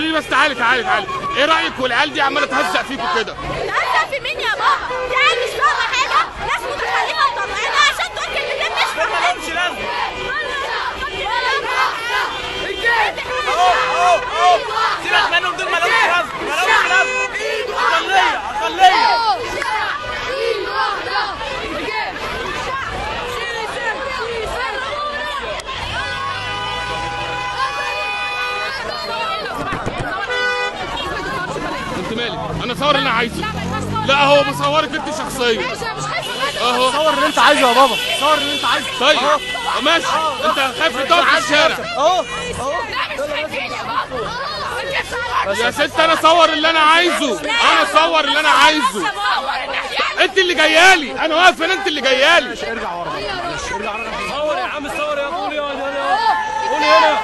لي بس تعالي تعالي تعالي ايه رايك والعيال دي عماله تهزق فيكوا كده انت في مين يا بابا؟ دي عيال مش فاهمه حاجه ناس متخلفه وطلعنا عشان تقول كلمتين مش فاهمين مش لازم اهو اهو اهو سيبك منهم دول مالهمش لازمه مالهمش لازمه اقليه اقليه انت مالك انا صور اللي انا عايزه لا هو بصورك انت شخصيا اهو صور اللي انت عايزه يا بابا صور اللي انت عايزه طيب ماشي انت خايف تقف في الشارع اهو يا ست انا صور اللي انا عايزه انا صور اللي انا عايزه انت اللي جايالي انا واقف هنا انت اللي جايالي صور يا عم صور يا قولي قولي هنا